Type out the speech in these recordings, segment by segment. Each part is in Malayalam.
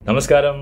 നമസ്കാരം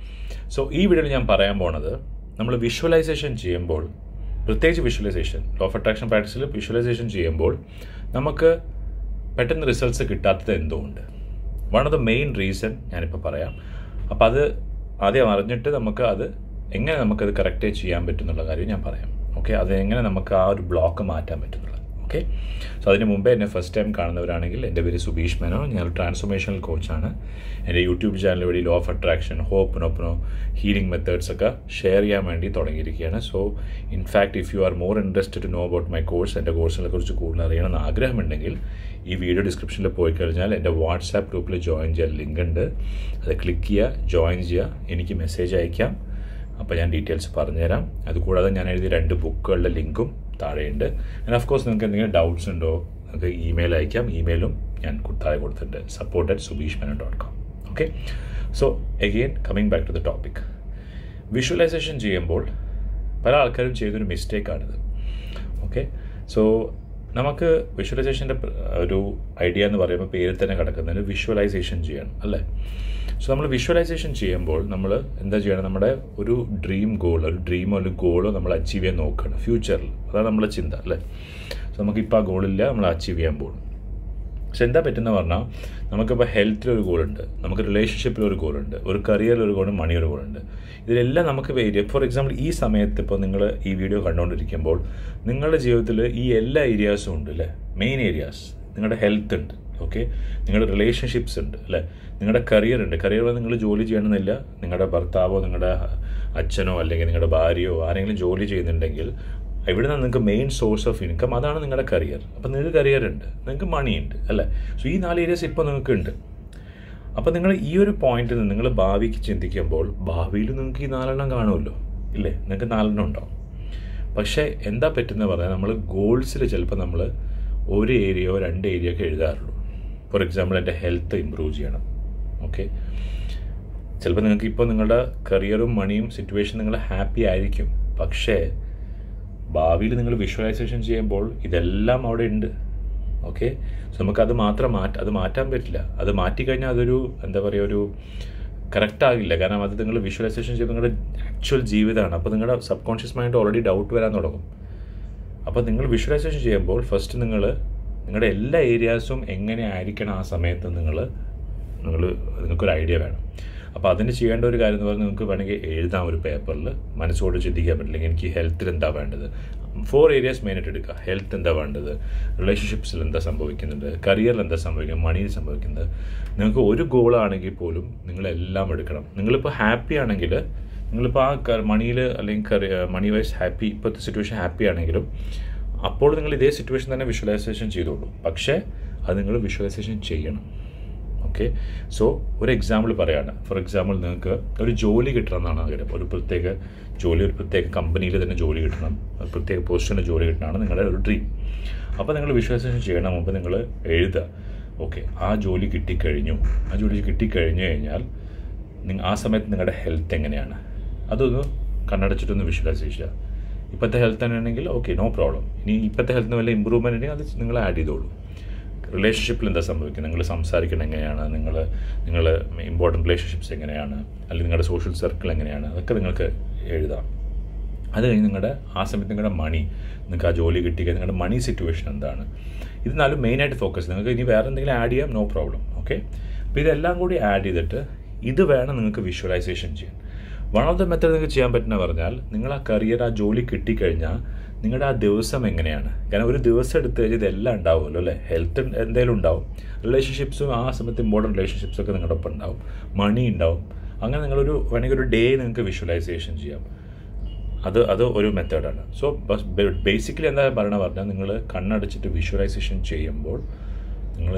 സോ ഈ വീഡിയോയിൽ ഞാൻ പറയാൻ പോണത് നമ്മൾ വിഷ്വലൈസേഷൻ ചെയ്യുമ്പോൾ പ്രത്യേകിച്ച് വിഷ്വലൈസേഷൻ ലോ ഓഫ് അട്രാക്ഷൻ പ്രാക്ടീസിൽ വിഷ്വലൈസേഷൻ ചെയ്യുമ്പോൾ നമുക്ക് പെട്ടെന്ന് റിസൾട്ട്സ് കിട്ടാത്തത് എന്തുകൊണ്ട് one of the main reason ഞാനിപ്പോൾ പറയാം അപ്പോൾ അത് ആദ്യം അറിഞ്ഞിട്ട് നമുക്ക് അത് എങ്ങനെ നമുക്കത് കറക്റ്റ് ചെയ്യാൻ പറ്റും എന്നുള്ള കാര്യം ഞാൻ പറയാം ഓക്കെ അത് എങ്ങനെ നമുക്ക് ആ ഒരു ബ്ലോക്ക് മാറ്റാൻ പറ്റുന്നുള്ളത് ഓക്കെ സോ അതിന് മുമ്പേ എന്നെ ഫസ്റ്റ് ടൈം കാണുന്നവരാണെങ്കിൽ എൻ്റെ പേര് സുബീഷ് മേനോ ഞാൻ ട്രാൻസ്ഫോർമേഷണൽ കോച്ചാണ് എൻ്റെ യൂട്യൂബ് ചാനൽ വഴി ലോ ഓഫ് അട്രാക്ഷൻ ഹോപ്പിനൊപ്പനോ ഹീലിംഗ് മെത്തേഡ്സ് ഒക്കെ ഷെയർ ചെയ്യാൻ വേണ്ടി തുടങ്ങിയിരിക്കുകയാണ് so in fact if you are more interested to know about my course എൻ്റെ കോഴ്സിനെ കുറിച്ച് കൂടുതൽ അറിയണമെന്ന് ആഗ്രഹമുണ്ടെങ്കിൽ ഈ വീഡിയോ ഡിസ്ക്രിപ്ഷനിൽ പോയി കഴിഞ്ഞാൽ എൻ്റെ വാട്സാപ്പ് ഗ്രൂപ്പിൽ ജോയിൻ ചെയ്യാൻ ലിങ്ക് ഉണ്ട് അത് ക്ലിക്ക് ചെയ്യുക ജോയിൻ ചെയ്യുക എനിക്ക് മെസ്സേജ് അയക്കാം അപ്പോൾ ഞാൻ ഡീറ്റെയിൽസ് പറഞ്ഞുതരാം അതുകൂടാതെ ഞാൻ എഴുതിയ രണ്ട് ബുക്കുകളുടെ ലിങ്കും താഴെയുണ്ട് ആൻഡ് ഓഫ് കോഴ്സ് നിങ്ങൾക്ക് എന്തെങ്കിലും ഡൗട്ട്സ് ഉണ്ടോ നിങ്ങൾക്ക് ഇമെയിൽ അയക്കാം ഇമെയിലും ഞാൻ കു- താഴെ കൊടുത്തിട്ടുണ്ട് support at Subeesh Menon dot com okay so again coming back to the topic visualisation ചെയ്യുമ്പോൾ പല ആൾക്കാരും ചെയ്തൊരു മിസ്റ്റേക്കാണിത് ഓക്കെ സോ നമുക്ക് വിഷ്വലൈസേഷൻ്റെ ഒരു ഐഡിയ എന്ന് പറയുമ്പോൾ പേരിൽ തന്നെ കിടക്കുന്നതിന് വിഷ്വലൈസേഷൻ ചെയ്യണം അല്ലേ സോ നമ്മൾ വിഷ്വലൈസേഷൻ ചെയ്യുമ്പോൾ നമ്മൾ എന്താ ചെയ്യണം നമ്മുടെ ഒരു ഡ്രീം ഗോൾ ഒരു ഡ്രീമോ ഒരു ഗോളോ നമ്മൾ അച്ചീവ് ചെയ്യാൻ നോക്കണം ഫ്യൂച്ചറിൽ അതാണ് നമ്മളെ ചിന്ത അല്ലേ സോ നമുക്കിപ്പോൾ ആ ഗോളില്ല നമ്മൾ അച്ചീവ് ചെയ്യാൻ പോകും പക്ഷെ എന്താ പറ്റുന്ന പറഞ്ഞാൽ നമുക്കിപ്പോൾ ഹെൽത്തിൽ ഒരു ഗോളുണ്ട് നമുക്ക് റിലേഷൻഷിപ്പിൽ ഒരു ഗോളുണ്ട് ഒരു കരിയറിൽ ഒരു ഗോളും മണി ഒരു ഗോളുണ്ട് ഇതിലെല്ലാം നമുക്ക് ഏരിയ ഫോർ എക്സാമ്പിൾ ഈ സമയത്ത് ഇപ്പോൾ നിങ്ങൾ ഈ വീഡിയോ കണ്ടുകൊണ്ടിരിക്കുമ്പോൾ നിങ്ങളുടെ ജീവിതത്തിൽ ഈ എല്ലാ ഏരിയാസും ഉണ്ട് അല്ലേ മെയിൻ ഏരിയാസ് നിങ്ങളുടെ ഹെൽത്ത് ഉണ്ട് ഓക്കെ നിങ്ങളുടെ റിലേഷൻഷിപ്സ് ഉണ്ട് അല്ലേ നിങ്ങളുടെ കരിയർ ഉണ്ട് കരിയർ നിങ്ങൾ ജോലി ചെയ്യണമെന്നില്ല നിങ്ങളുടെ ഭർത്താവോ നിങ്ങളുടെ അച്ഛനോ അല്ലെങ്കിൽ നിങ്ങളുടെ ഭാര്യയോ ആരെങ്കിലും ജോലി ചെയ്യുന്നുണ്ടെങ്കിൽ ഇവിടെ നിന്ന് നിങ്ങൾക്ക് മെയിൻ സോഴ്സ് ഓഫ് ഇൻകം അതാണ് നിങ്ങളുടെ കരിയർ അപ്പം നിങ്ങൾക്ക് കരിയർ ഉണ്ട് നിങ്ങൾക്ക് മണി ഉണ്ട് അല്ലേ സോ ഈ നാല് ഏരിയസ് ഇപ്പോൾ നിങ്ങൾക്ക് ഉണ്ട് അപ്പോൾ നിങ്ങൾ ഈ ഒരു പോയിന്റിൽ നിന്ന് നിങ്ങൾ ഭാവിക്ക് ചിന്തിക്കുമ്പോൾ ഭാവിയിൽ നിങ്ങൾക്ക് ഈ നാലെണ്ണം കാണുമല്ലോ ഇല്ലേ നിങ്ങൾക്ക് നാലെണ്ണം ഉണ്ടാവും പക്ഷേ എന്താ പറ്റുന്ന പറഞ്ഞാൽ നമ്മൾ ഗോൾസിൽ ചിലപ്പോൾ നമ്മൾ ഒരു ഏരിയയോ രണ്ട് ഏരിയ ഒക്കെ എഴുതാറുള്ളൂ ഫോർ എക്സാമ്പിൾ എൻ്റെ ഹെൽത്ത് ഇമ്പ്രൂവ് ചെയ്യണം ഓക്കെ ചിലപ്പോൾ നിങ്ങൾക്ക് ഇപ്പോൾ നിങ്ങളുടെ കരിയറും മണിയും സിറ്റുവേഷൻ നിങ്ങൾ ഹാപ്പി ആയിരിക്കും പക്ഷേ ഭാവിയിൽ നിങ്ങൾ വിഷ്വലൈസേഷൻ ചെയ്യുമ്പോൾ ഇതെല്ലാം അവിടെ ഉണ്ട് ഓക്കെ സോ നമുക്കത് മാത്രം മാറ്റ അത് മാറ്റാൻ പറ്റില്ല അത് മാറ്റിക്കഴിഞ്ഞാൽ അതൊരു എന്താ പറയുക ഒരു കറക്റ്റ് ആകില്ല കാരണം അത് നിങ്ങൾ വിഷ്വലൈസേഷൻ ചെയ്യുമ്പോൾ നിങ്ങളുടെ ആക്ച്വൽ ജീവിതമാണ് അപ്പോൾ നിങ്ങളുടെ subconscious mind already doubt വരാൻ തുടങ്ങും അപ്പോൾ നിങ്ങൾ വിഷ്വലൈസേഷൻ ചെയ്യുമ്പോൾ ഫസ്റ്റ് നിങ്ങൾ നിങ്ങളുടെ എല്ലാ ഏരിയാസും എങ്ങനെ ആയിരിക്കണം ആ സമയത്ത് നിങ്ങൾ നിങ്ങൾ നിങ്ങൾക്കൊരു ഐഡിയ വേണം അപ്പോൾ അതിന് ചെയ്യേണ്ട ഒരു കാര്യം എന്ന് പറഞ്ഞാൽ നിങ്ങൾക്ക് വേണമെങ്കിൽ എഴുതാം ഒരു പേപ്പറിൽ മനസ്സോട് ചിന്തിക്കാൻ പറ്റില്ലെങ്കിൽ എനിക്ക് ഹെൽത്തിൽ എന്താ വേണ്ടത് ഫോർ ഏരിയാസ് മെയിനായിട്ട് എടുക്കുക ഹെൽത്ത് എന്താ വേണ്ടത് റിലേഷൻഷിപ്സിൽ എന്താ സംഭവിക്കുന്നുണ്ട് കരിയറിൽ എന്താ സംഭവിക്കുന്നത് മണിയിൽ സംഭവിക്കുന്നത് നിങ്ങൾക്ക് ഒരു ഗോളാണെങ്കിൽ പോലും നിങ്ങളെല്ലാം എടുക്കണം നിങ്ങളിപ്പോൾ ഹാപ്പി ആണെങ്കിൽ നിങ്ങളിപ്പോൾ ആ മണിയിൽ അല്ലെങ്കിൽ കറി മണി വൈസ് ഹാപ്പി ഇപ്പോഴത്തെ സിറ്റുവേഷൻ ഹാപ്പി ആണെങ്കിലും അപ്പോൾ നിങ്ങൾ ഇതേ സിറ്റുവേഷൻ തന്നെ വിഷ്വലൈസേഷൻ ചെയ്തോളൂ പക്ഷേ അത് നിങ്ങൾ വിഷ്വലൈസേഷൻ ചെയ്യണം ഓക്കെ സോ ഒരു എക്സാമ്പിൾ പറയാണ് ഫോർ എക്സാമ്പിൾ നിങ്ങൾക്ക് ഒരു ജോലി കിട്ടണം എന്നാണ് ആഗ്രഹം ഒരു പ്രത്യേക ജോലി ഒരു പ്രത്യേക കമ്പനിയിൽ തന്നെ ജോലി കിട്ടണം ഒരു പ്രത്യേക പൊസിഷനിൽ ജോലി കിട്ടണമെന്നാണ് നിങ്ങളുടെ ഒരു ഡ്രീം അപ്പോൾ നിങ്ങൾ വിഷ്വലൈസേഷൻ ചെയ്യണം മുമ്പ് നിങ്ങൾ എഴുതുക ഓക്കെ ആ ജോലി കിട്ടിക്കഴിഞ്ഞു ആ ജോലി കിട്ടിക്കഴിഞ്ഞു കഴിഞ്ഞാൽ നിങ്ങ ആ സമയത്ത് നിങ്ങളുടെ ഹെൽത്ത് എങ്ങനെയാണ് അതൊന്ന് കണ്ണടച്ചിട്ടൊന്ന് വിഷ്വലൈസ് ചെയ്യുക ഇപ്പോഴത്തെ ഹെൽത്ത് തന്നെയാണെങ്കിൽ ഓക്കെ നോ പ്രോബ്ലം ഇനി ഇപ്പോഴത്തെ ഹെൽത്തിന് വല്ല ഇമ്പ്രൂവ്മെൻ്റ് ഉണ്ടെങ്കിൽ അത് നിങ്ങൾ ആഡ് ചെയ്തോളൂ റിലേഷൻഷിപ്പിൽ എന്താ സംഭവിക്കുന്നത് നിങ്ങൾ സംസാരിക്കണം എങ്ങനെയാണ് നിങ്ങൾ നിങ്ങൾ ഇമ്പോർട്ടൻറ്റ് റിലേഷൻഷിപ്സ് എങ്ങനെയാണ് അല്ലെങ്കിൽ നിങ്ങളുടെ സോഷ്യൽ സർക്കിൾ എങ്ങനെയാണ് അതൊക്കെ നിങ്ങൾക്ക് എഴുതാം അത് കഴിഞ്ഞ് നിങ്ങളുടെ ആ സമയത്ത് നിങ്ങളുടെ മണി നിങ്ങൾക്ക് ആ ജോലി കിട്ടിയ നിങ്ങളുടെ മണി സിറ്റുവേഷൻ എന്താണ് ഇത് നാലും മെയിനായിട്ട് ഫോക്കസ് നിങ്ങൾക്ക് ഇനി വേറെ എന്തെങ്കിലും ആഡ് ചെയ്യാം നോ പ്രോബ്ലം ഓക്കെ അപ്പോൾ ഇതെല്ലാം കൂടി ആഡ് ചെയ്തിട്ട് ഇത് വേണം നിങ്ങൾക്ക് വിഷ്വലൈസേഷൻ ചെയ്യാൻ വൺ ഓഫ് ദ മെത്തേഡ് നിങ്ങൾക്ക് ചെയ്യാൻ പറ്റുന്ന പറഞ്ഞാൽ നിങ്ങൾ ആ കരിയർ ആ ജോലി കിട്ടിക്കഴിഞ്ഞാൽ നിങ്ങളുടെ ആ ദിവസം എങ്ങനെയാണ് കാരണം ഒരു ദിവസം എടുത്തു കഴിഞ്ഞാൽ ഇതെല്ലാം ഉണ്ടാവുമല്ലോ അല്ലേ ഹെൽത്ത് എന്തെങ്കിലും ഉണ്ടാവും റിലേഷൻഷിപ്സും ആ സമയത്ത് ഇമ്പോർട്ടൻറ്റ് റിലേഷൻഷിപ്സ് ഒക്കെ നിങ്ങളുടെ ഒപ്പം ഉണ്ടാവും മണി ഉണ്ടാവും അങ്ങനെ നിങ്ങളൊരു വേണമെങ്കിൽ ഒരു ഡേ നിങ്ങൾക്ക് വിഷ്വലൈസേഷൻ ചെയ്യാം അത് അത് ഒരു മെത്തേഡാണ് സോ ബേസിക്കലി എന്താ പറയണ പറഞ്ഞാൽ നിങ്ങൾ കണ്ണടച്ചിട്ട് വിഷ്വലൈസേഷൻ ചെയ്യുമ്പോൾ നിങ്ങൾ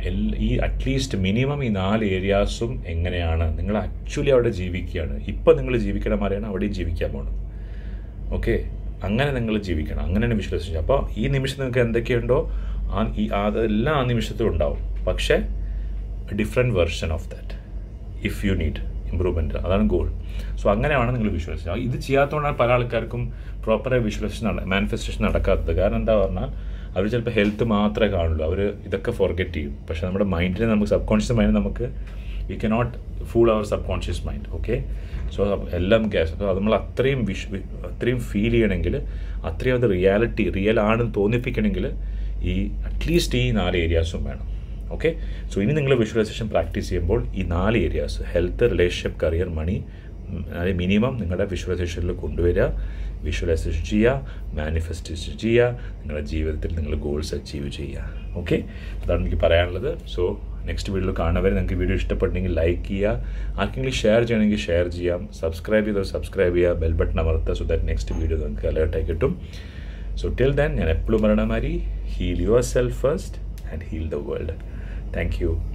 ഈ അറ്റ്ലീസ്റ്റ് മിനിമം ഈ നാല് ഏരിയാസും എങ്ങനെയാണ് നിങ്ങൾ ആക്ച്വലി അവിടെ ജീവിക്കുകയാണ് ഇപ്പം നിങ്ങൾ ജീവിക്കണ മാറിയാണ് അവിടെയും ജീവിക്കാൻ പോകണം ഓക്കെ അങ്ങനെ നിങ്ങൾ ജീവിക്കണം അങ്ങനെയാണ് വിശ്വസിച്ചത് അപ്പോൾ ഈ നിമിഷം നിങ്ങൾക്ക് എന്തൊക്കെയുണ്ടോ ആ ഈ അതെല്ലാം ആ നിമിഷത്തിൽ ഉണ്ടാവും പക്ഷേ different version of that if you need improvement അതാണ് ഗോൾ സോ അങ്ങനെയാണ് നിങ്ങൾ വിഷ്വലൈസ് ഇത് ചെയ്യാത്തതുകൊണ്ടാണ് പല ആൾക്കാർക്കും പ്രോപ്പറായി വിഷ്വലൈസേഷൻ മാനിഫെസ്റ്റേഷൻ നടക്കാത്തത് കാരണം എന്താ പറഞ്ഞാൽ അവർ ചിലപ്പോൾ ഹെൽത്ത് മാത്രമേ കാണുള്ളൂ അവർ ഇതൊക്കെ ഫോർഗെറ്റ് ചെയ്യും പക്ഷേ നമ്മുടെ മൈൻഡിനെ നമുക്ക് സബ് കോൺഷ്യസ് മൈൻഡ് നമുക്ക് we cannot fool our subconscious mind okay so എല്ലാം ഗ്യാസ് അപ്പോൾ നമ്മൾ അത്രയും വിഷ് വി- അത്രയും ഫീൽ ചെയ്യണമെങ്കിൽ അത്രയും അത് റിയാലിറ്റി റിയൽ ആണെന്ന് തോന്നിപ്പിക്കണമെങ്കിൽ ഈ അറ്റ്ലീസ്റ്റ് ഈ നാല് ഏരിയാസും വേണം ഓക്കെ സോ ഇനി നിങ്ങൾ വിഷ്വലൈസേഷൻ പ്രാക്ടീസ് ചെയ്യുമ്പോൾ ഈ നാല് areas health relationship career money അതായത് മിനിമം നിങ്ങളുടെ വിഷ്വലൈസേഷനിൽ കൊണ്ടുവരിക വിഷ്വലൈസേഷൻ ചെയ്യുക മാനിഫെസ്റ്റേഷൻ ചെയ്യുക നിങ്ങളുടെ ജീവിതത്തിൽ നിങ്ങൾ ഗോൾസ് അച്ചീവ് ചെയ്യുക ഓക്കെ അതാണ് എനിക്ക് പറയാനുള്ളത് സോ നെക്സ്റ്റ് വീഡിയോയിൽ കാണുന്നവരെ നിങ്ങൾക്ക് വീഡിയോ ഇഷ്ടപ്പെട്ടെങ്കിൽ ലൈക്ക് ചെയ്യുക ആർക്കെങ്കിലും ഷെയർ ചെയ്യണമെങ്കിൽ ഷെയർ ചെയ്യാം സബ്സ്ക്രൈബ് ചെയ്തോ സബ്സ്ക്രൈബ് ചെയ്യുക ബെൽ ബട്ടൺ അമർത്തുക സോ ദാറ്റ് നെക്സ്റ്റ് വീഡിയോ നിങ്ങൾക്ക് അലേർട്ടായി കിട്ടും സോ ടിൽ ദെൻ ഞാൻ എപ്പോഴും പറയണ മാതിരി heal yourself first and heal the world thank U